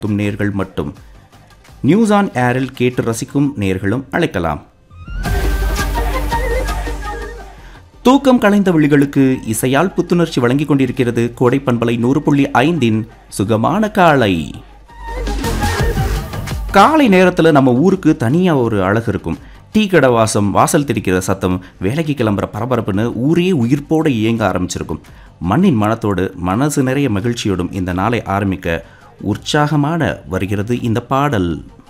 தும் நேர்கள் மட்டும் நியூஸ் ஆன் ஏரில் கேட்டு ரசிக்கும் நேர்களும் அழைக்கலாம் தூக்கம் கலைந்த விழிகளுக்கு இசையால் புத்துணர்ச்சி வழங்கிக் கொண்டிருக்கிறது கோடை பண்பலை நூறு புள்ளி ஐந்தின் சுகமான காலை காலை நேரத்தில் நம்ம ஊருக்கு தனியாக ஒரு அழகு இருக்கும் டீ கடை வாசம் வாசல் திரிக்கிற சத்தம் வேலைக்கு கிளம்புற பரபரப்புன்னு ஊரே உயிர்ப்போடு இயங்க ஆரம்பிச்சிருக்கும் மண்ணின் மனத்தோடு மனசு நிறைய மகிழ்ச்சியோடும் இந்த நாளை ஆரம்பிக்க உற்சாகமான வருகிறது இந்த பாடல்